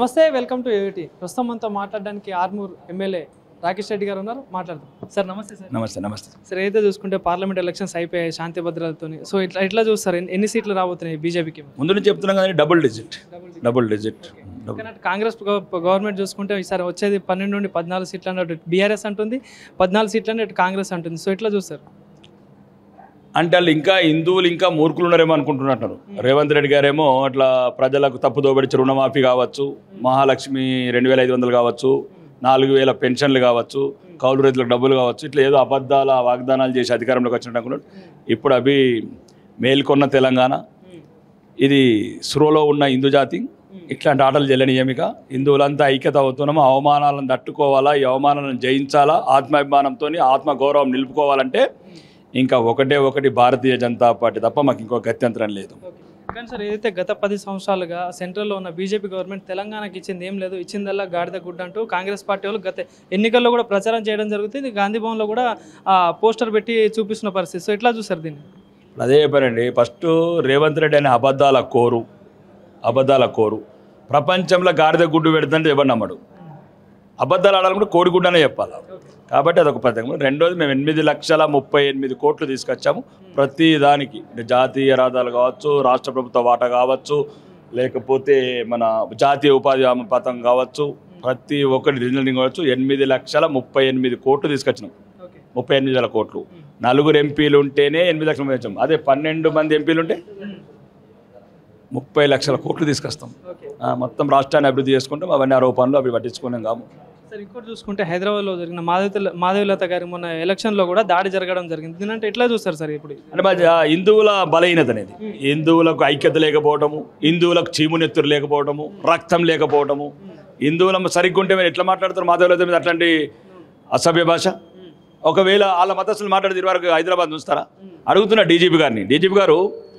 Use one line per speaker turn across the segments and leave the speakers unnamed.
నమస్తే welcome to ఏవిటీ ప్రస్తుతం మనతో మాట్లాడడానికి ఆర్మూర్ ఎమ్మెల్యే రాకేష్ రెడ్డి గారు ఉన్నారు మాట్లాడదాం సార్ నమస్తే సార్
నమస్తే నమస్తే
సార్ ఏదైతే చూసుకుంటే పార్లమెంట్ ఎలక్షన్స్ అయిపోయాయి శాంతి భద్రతతో సో ఇట్లా ఎట్లా చూస్తారు ఎన్ని- ఎన్ని సీట్లు రాబోతున్నాయి బీజేపీకి
ముందు నుంచి చెప్తున్నాం కానీ double digit double digit double
కానీ అటు కాంగ్రెస్ గవ- గవర్నమెంట్ చూసుకుంటే ఈసారి వచ్చేది పన్నెండు నుండి పద్నాలుగు సీట్లు అన్నట్టు బీఆర్ఎస్ అంటుంది పద్నాలుగు సీట్లు అంటే ఇటు కాంగ్రెస్ అంటుంది సో ఎట్లా చూస్తారు
అంటే వాళ్ళు ఇంకా హిందువులు ఇంకా మూర్ఖులు ఉన్నారేమో అనుకుంటున్నట్టు రేవంత్ రెడ్డి గారేమో అట్లా ప్రజలకు తప్పుదో పడిచి రుణమాఫీ కావచ్చు మహాలక్ష్మి రెండు వేల ఐదు వందలు కావచ్చు నాలుగు వేల పెన్షన్లు కావచ్చు కౌలు రైతులకు డబ్బులు కావచ్చు ఇట్లా ఏదో అబద్ధాల వాగ్దానాలు చేసి అధికారంలోకి వచ్చినట్టు అనుకున్నాడు ఇప్పుడు అవి మేల్కొన్న తెలంగాణ ఇది స్రోలో ఉన్న హిందూ జాతి ఇట్లాంటి ఆటలు చెల్లనీయమిక హిందువులంతా ఐక్యత అవుతున్నాము అవమానాలను తట్టుకోవాలా ఈ అవమానాలను జయించాలా ఆత్మాభిమానంతో ఆత్మగౌరవం నిలుపుకోవాలంటే ఇంకా ఒకటే ఒకటి భారతీయ జనతా పార్టీ తప్ప మాకు ఇంకో గత్యంతరం లేదు
కానీ సార్ ఏదైతే గత పది సంవత్సరాలుగా సెంట్రల్లో ఉన్న బీజేపీ గవర్నమెంట్ తెలంగాణకి ఇచ్చింది ఏం లేదు ఇచ్చిందల్లా గాడిద గుడ్డ అంటూ కాంగ్రెస్ పార్టీ వాళ్ళు గత ఎన్నికల్లో కూడా ప్రచారం చేయడం జరుగుతుంది గాంధీ భవన్లో కూడా ఆ, పోస్టర్ పెట్టి చూపిస్తున్న పరిస్థితి సో ఎట్లా చూస్తారు దీన్ని
అదే చెప్పారండి ఫస్ట్ రేవంత్ రెడ్డి అనే అబద్ధాల కోరు అబద్ధాల కోరు ప్రపంచంలో గాడిద గుడ్డు పెడుతుంటే ఎవరు నమ్మడు అబద్ధాలు ఆడాలంటే కోడిగుడ్డు అనే చెప్పాలి కాబట్టి అదొక పథకం రెండోది మేము ఎనిమిది లక్షల ముప్పై ఎనిమిది కోట్లు తీసుకొచ్చాము ప్రతి దానికి అంటే జాతీయ రహదారులు కావచ్చు రాష్ట్ర ప్రభుత్వ వాటా కావచ్చు లేకపోతే మన జాతీయ ఉపాధి హామీ పథకం కావచ్చు ప్రతి ఒక్కటి రిజనలింగ్ కావచ్చు ఎనిమిది లక్షల ముప్పై ఎనిమిది కోట్లు తీసుకొచ్చినాం
ఓకే
ముప్పై ఎనిమిది వేల కోట్లు నలుగురు ఎంపీలు ఉంటేనే ఎనిమిది లక్షల మంది వచ్చాం అదే పన్నెండు మంది ఎంపీలు ఉంటే ముప్పై లక్షల కోట్లు తీసుకొస్తాం
ఓకే
ఆ, మొత్తం రాష్ట్రాన్ని అభివృద్ధి చేసుకుంటాం అవన్నీ ఆరోపణలు అవి పట్టించుకున్నాం కాము
సార్ ఇంకోటి చూసుకుంటే హైదరాబాద్లో జరిగిన మాధవి మాధవిలత గారి మొన్న ఎలక్షన్లో కూడా దాడి జరగడం జరిగింది దీనంటే ఎట్లా చూస్తారు సార్ ఇప్పుడు
అంటే మా జా- హిందువుల బలహీనత అనేది హిందువులకు ఐక్యత లేకపోవటము హిందువులకు చీమునెత్తురు లేకపోవటము రక్తం లేకపోవటము హిందువుల సరిగ్గా ఉంటే మీరు ఎట్లా మాట్లాడతారు మాధవులత మీద అట్లాంటి అసభ్య భాష ఒకవేళ వాళ్ళ మతస్థులు మాట్లాడితే ఇరువరకు హైదరాబాద్ చూస్తారా అడుగుతున్నా డీజీపీ గారిని డీజీపీ గారు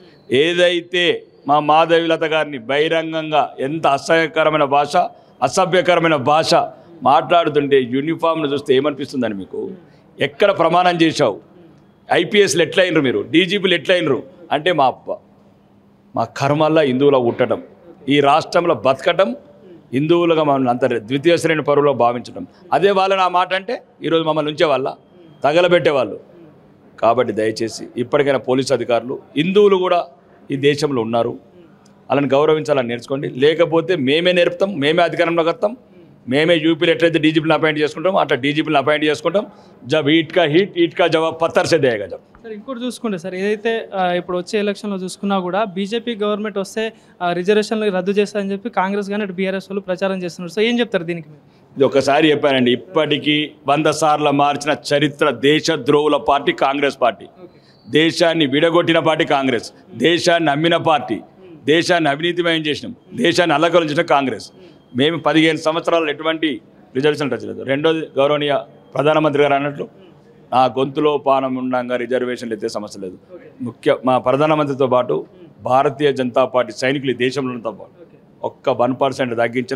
ఏదైతే మా మాధవిలత గారిని బహిరంగంగా ఎంత అసహ్యకరమైన భాష అసభ్యకరమైన భాష మాట్లాడుతుంటే యూనిఫామ్ను చూస్తే ఏమనిపిస్తుందని మీకు ఎక్కడ ప్రమాణం చేశావు ఐపీఎస్లు ఎట్లయినరు మీరు డీజీపీలు ఎట్లయినరు అంటే మా అప్ప మా కర్మల్లా హిందువుల ఉట్టడం ఈ రాష్ట్రంలో బతకటం హిందువులుగా మమ్మల్ని అంత ద్వితీయ శ్రేణి పరువులో భావించడం అదే వాళ్ళని ఆ మాట అంటే ఈరోజు మమ్మల్ని ఉంచేవాళ్ళ తగలబెట్టేవాళ్ళు కాబట్టి దయచేసి ఇప్పటికైనా పోలీసు అధికారులు హిందువులు కూడా ఈ దేశంలో ఉన్నారు వాళ్ళని గౌరవించాలని నేర్చుకోండి లేకపోతే మేమే నేర్పుతాం మేమే అధికారంలోకి వస్తాం మేమే యూపీలో ఎట్లయితే డీజీపీని అపాయింట్ చేసుకుంటాం అట్లా డీజీపీని అపాయింట్ చేసుకుంటాం జబ్ ఈట్కా హీట్ ఈట్కా జవాబ్ పత్తర్ సే దేగా జబ్
సార్ ఇంకోటి చూసుకుంటే సార్ ఏదైతే ఆ, ఇప్పుడు వచ్చే ఎలక్షన్లో చూసుకున్నా కూడా బీజేపీ గవర్నమెంట్ వస్తే ఆ, రిజర్వేషన్లు రద్దు చేస్తారని చెప్పి కాంగ్రెస్ కానీ అటు బీఆర్ఎస్ వాళ్ళు ప్రచారం చేస్తున్నారు సో ఏం చెప్తారు దీనికి మీరు?
ఇది ఒకసారి చెప్పానండి ఇప్పటికీ వంద సార్లు మార్చిన చరిత్ర దేశద్రోవుల పార్టీ కాంగ్రెస్ పార్టీ దేశాన్ని విడగొట్టిన పార్టీ కాంగ్రెస్ దేశాన్ని అమ్మిన పార్టీ దేశాన్ని అవినీతిమయం చేసినాం దేశాన్ని అల్లకలించిన కాంగ్రెస్ మేము పదిహేను సంవత్సరాలు ఎటువంటి రిజర్వేషన్ రచలేదు రెండోది గౌరవనీయ ప్రధానమంత్రి గారు అన్నట్లు నా గొంతులో పానం ఉండగా రిజర్వేషన్లు ఎత్తే సమస్య లేదు ముఖ్య మా ప్రధానమంత్రితో పాటు భారతీయ జనతా పార్టీ సైనికులు ఈ దేశంలో ఉన్నంత పాటు ఒక్క వన్ పర్సెంట్ తగ్గించిన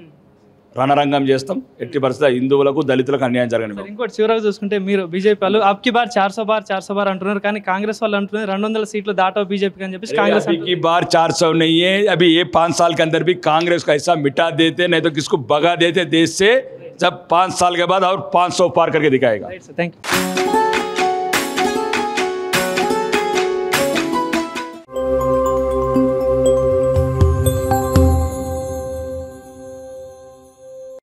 రణరంగం చేస్తాం ఎట్టి పరిస్థితి హిందువులకు దళితులకు అన్యాయం జరగని
సార్ ఇంకోటి చివరగా చూసుకుంటే మీరు బీజేపీ వాళ్ళు అబ్కి బార్ చార్ సో బార్ చార్ సో బార్ అంటున్నారు కానీ కాంగ్రెస్ వాళ్ళు అంటున్నారు రెండు వందల సీట్లు దాటో బీజేపీకి అని చెప్పేసి కాంగ్రెస్
अभी की बार चार सौ नहीं है अभी ये पाँच साल के अंदर भी कांग्रेस को ऐसा मिटा देते नहीं तो किसको भगा देते देश से जब पाँच साल के बाद और पाँच सौ पार करके दिखाएगा
థ్యాంక్ యూ